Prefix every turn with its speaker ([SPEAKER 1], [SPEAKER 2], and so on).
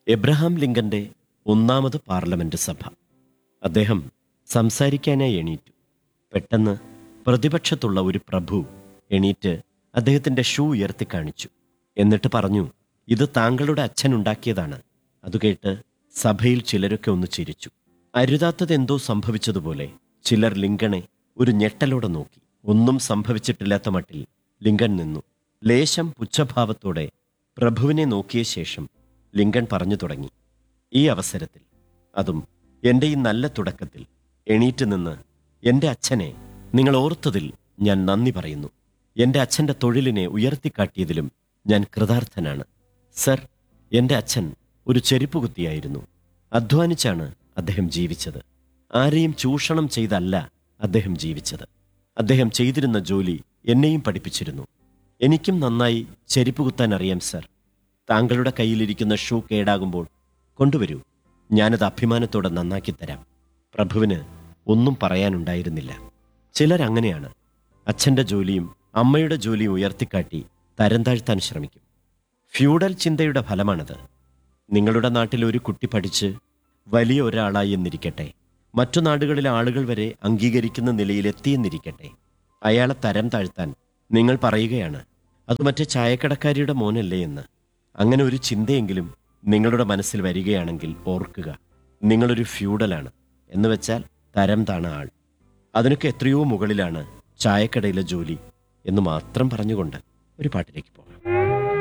[SPEAKER 1] Abraham ലിങ്കന്റെ ഒന്നാമത് parliament സഭ അദ്ദേഹം സംസാരിക്കാനായി എണീറ്റു പെട്ടെന്ന് പ്രതിപക്ഷത്തുള്ള ഒരു പ്രഭു എണീറ്റ് അദ്ദേഹത്തിന്റെ ഷൂ ഉയർത്തി കാണിച്ചു എന്നിട്ട് പറഞ്ഞു ഇത് താങ്കളുടെ അച്ഛൻ ഉണ്ടാക്കിയതാണ് അത് കേട്ട് സഭയിൽ ചിലരൊക്കെ ഒന്ന് ചിരിച്ചു അരുതാത്തതെന്തോ സംഭവിച്ചതുപോലെ ചിലർ ലിങ്കണെ ഒരു ഞെട്ടലോടെ നോക്കി ഒന്നും സംഭവിച്ചിട്ടില്ലാത്ത മട്ടിൽ ലിങ്കൺ നിന്നു ലേശം പുച്ഛഭാവത്തോടെ പ്രഭുവിനെ നോക്കിയ ശേഷം ലിങ്കൺ പറഞ്ഞു തുടങ്ങി ഈ അവസരത്തിൽ അതും എൻ്റെ ഈ നല്ല തുടക്കത്തിൽ എണീറ്റ് നിന്ന് എൻ്റെ അച്ഛനെ നിങ്ങൾ ഓർത്തതിൽ ഞാൻ നന്ദി പറയുന്നു എൻ്റെ അച്ഛൻ്റെ തൊഴിലിനെ ഉയർത്തിക്കാട്ടിയതിലും ഞാൻ കൃതാർത്ഥനാണ് സർ എൻ്റെ അച്ഛൻ ഒരു ചെരുപ്പുകുത്തിയായിരുന്നു അധ്വാനിച്ചാണ് അദ്ദേഹം ജീവിച്ചത് ആരെയും ചൂഷണം ചെയ്തല്ല അദ്ദേഹം ജീവിച്ചത് അദ്ദേഹം ചെയ്തിരുന്ന ജോലി എന്നെയും പഠിപ്പിച്ചിരുന്നു എനിക്കും നന്നായി ചെരുപ്പ് കുത്താൻ അറിയാം സർ താങ്കളുടെ കയ്യിലിരിക്കുന്ന ഷൂ കേടാകുമ്പോൾ കൊണ്ടുവരൂ ഞാനത് അഭിമാനത്തോടെ നന്നാക്കി തരാം പ്രഭുവിന് ഒന്നും പറയാനുണ്ടായിരുന്നില്ല ചിലരങ്ങനെയാണ് അച്ഛൻ്റെ ജോലിയും അമ്മയുടെ ജോലിയും ഉയർത്തിക്കാട്ടി തരം താഴ്ത്താൻ ശ്രമിക്കും ഫ്യൂഡൽ ചിന്തയുടെ ഫലമാണത് നിങ്ങളുടെ നാട്ടിൽ ഒരു കുട്ടി പഠിച്ച് വലിയ ഒരാളായി എന്നിരിക്കട്ടെ മറ്റു നാടുകളിലെ ആളുകൾ വരെ അംഗീകരിക്കുന്ന നിലയിലെത്തിയെന്നിരിക്കട്ടെ അയാളെ തരം താഴ്ത്താൻ നിങ്ങൾ പറയുകയാണ് അത് മറ്റേ ചായക്കടക്കാരിയുടെ മോനല്ലേ എന്ന് അങ്ങനെ ഒരു ചിന്തയെങ്കിലും നിങ്ങളുടെ മനസ്സിൽ വരികയാണെങ്കിൽ ഓർക്കുക നിങ്ങളൊരു ഫ്യൂഡലാണ് എന്ന് വെച്ചാൽ തരം താണ ആൾ അതിനൊക്കെ എത്രയോ മുകളിലാണ് ചായക്കടയിലെ ജോലി എന്ന് മാത്രം പറഞ്ഞുകൊണ്ട് ഒരു പാട്ടിലേക്ക് പോകാം